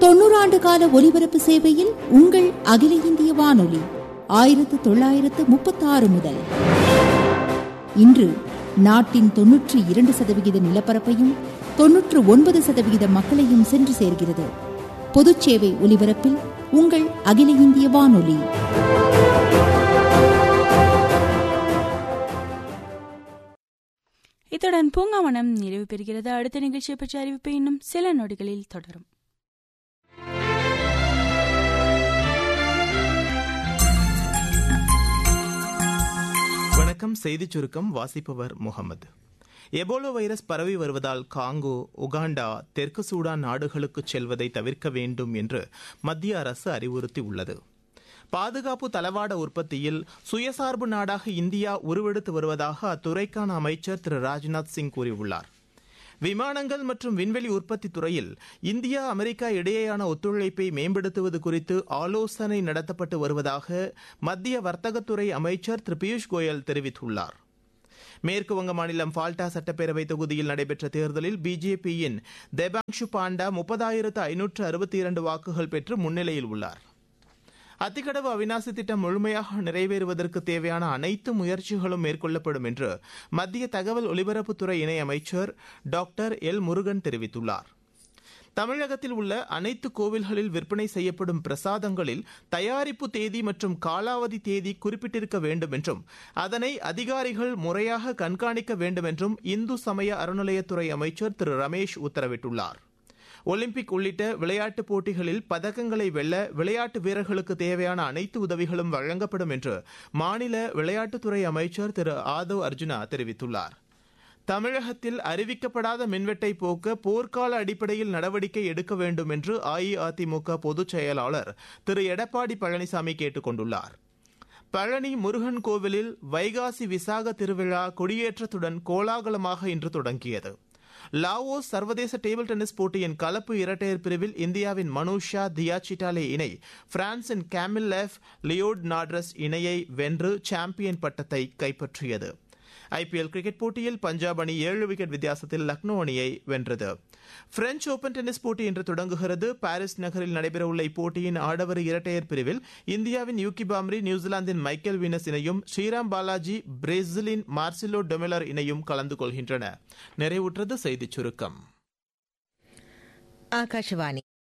தொண்ணூறு ஆண்டு கால ஒலிபரப்பு சேவையில் உங்கள் அகில இந்திய வானொலி ஆயிரத்து தொள்ளாயிரத்து முப்பத்தாறு முதல் இன்று நாட்டின் தொன்னூற்றி இரண்டு சதவிகித நிலப்பரப்பையும் தொன்னூற்று ஒன்பது சதவிகித மக்களையும் சென்று சேர்கிறது பொதுச்சேவை ஒலிபரப்பில் உங்கள் அகில இந்திய வானொலி இத்துடன் பூங்காவனம் நிறைவு பெறுகிறது அடுத்த நிகழ்ச்சியை பற்றிய அறிவிப்பு இன்னும் சில நொடிகளில் தொடரும் வணக்கம் செய்திச் சுருக்கம் வாசிப்பவர் முகமது எபோலோ வைரஸ் பரவி வருவதால் காங்கோ உகாண்டா தெற்கு சூடான் நாடுகளுக்கு செல்வதை தவிர்க்க வேண்டும் என்று மத்திய அரசு அறிவுறுத்தியுள்ளது பாதுகாப்பு தளவாட உற்பத்தியில் சுயசார்பு நாடாக இந்தியா உருவெடுத்து வருவதாக அத்துறைக்கான அமைச்சர் திரு ராஜ்நாத் சிங் கூறியுள்ளார் விமானங்கள் மற்றும் விண்வெளி உற்பத்தி துறையில் இந்தியா அமெரிக்கா இடையேயான ஒத்துழைப்பை மேம்படுத்துவது குறித்து ஆலோசனை நடத்தப்பட்டு வருவதாக மத்திய வர்த்தகத்துறை அமைச்சர் திரு பியூஷ் கோயல் தெரிவித்துள்ளார் மேற்கு வங்க மாநிலம் ஃபால்டா சட்டப்பேரவை தொகுதியில் நடைபெற்ற தேர்தலில் பிஜேபியின் தேபாங்ஷு பாண்டா முப்பதாயிரத்து ஐநூற்று அறுபத்தி இரண்டு வாக்குகள் பெற்று முன்னிலையில் உள்ளார் அத்திக்கடவு அவினாசி திட்டம் முழுமையாக நிறைவேறுவதற்கு தேவையான அனைத்து முயற்சிகளும் மேற்கொள்ளப்படும் என்று மத்திய தகவல் ஒலிபரப்புத்துறை இணையமைச்சர் டாக்டர் எல் முருகன் தெரிவித்துள்ளார் தமிழகத்தில் உள்ள அனைத்து கோவில்களில் விற்பனை செய்யப்படும் பிரசாதங்களில் தயாரிப்பு தேதி மற்றும் காலாவதி தேதி குறிப்பிட்டிருக்க வேண்டும் என்றும் அதனை அதிகாரிகள் முறையாக கண்காணிக்க வேண்டும் என்றும் இந்து சமய அறநிலையத்துறை அமைச்சர் திரு ரமேஷ் உத்தரவிட்டுள்ளார் ஒலிம்பிக் உள்ளிட்ட விளையாட்டுப் போட்டிகளில் பதக்கங்களை வெல்ல விளையாட்டு வீரர்களுக்கு தேவையான அனைத்து உதவிகளும் வழங்கப்படும் என்று மாநில விளையாட்டுத்துறை அமைச்சர் திரு ஆதவ் அர்ஜுனா தெரிவித்துள்ளார் தமிழகத்தில் அறிவிக்கப்படாத மின்வெட்டை போக்க போர்க்கால அடிப்படையில் நடவடிக்கை எடுக்க வேண்டும் என்று அஇஅதிமுக பொதுச் செயலாளர் திரு எடப்பாடி பழனிசாமி கேட்டுக் கொண்டுள்ளார் பழனி முருகன் கோவிலில் வைகாசி விசாக திருவிழா கொடியேற்றத்துடன் கோலாகலமாக இன்று தொடங்கியது லாவோஸ் சர்வதேச டேபிள் டென்னிஸ் போட்டியின் கலப்பு இரட்டையர் பிரிவில் இந்தியாவின் மனுஷா தியா சிட்டாலே இணை பிரான்சின் கேமில் லியோட் நாட்ரஸ் இணையை வென்று சாம்பியன் பட்டத்தை கைப்பற்றியது ஐபிஎல் கிரிக்கெட் போட்டியில் பஞ்சாப் அணி ஏழு விக்கெட் வித்தியாசத்தில் லக்னோ அணியை வென்றது பிரெஞ்ச் ஓபன் டென்னிஸ் போட்டி இன்று தொடங்குகிறது பாரிஸ் நகரில் நடைபெறவுள்ள இப்போட்டியின் ஆடவர் இரட்டையர் பிரிவில் இந்தியாவின் யூகி பாம்ரி நியூசிலாந்தின் மைக்கேல் வீனஸ் இணையும் ஸ்ரீராம் பாலாஜி பிரேசிலின் மார்சிலோ டொமெலர் இணையும் கலந்து கொள்கின்றன நிறைவுற்றது செய்திச் சுருக்கம் ஆகாஷவாணி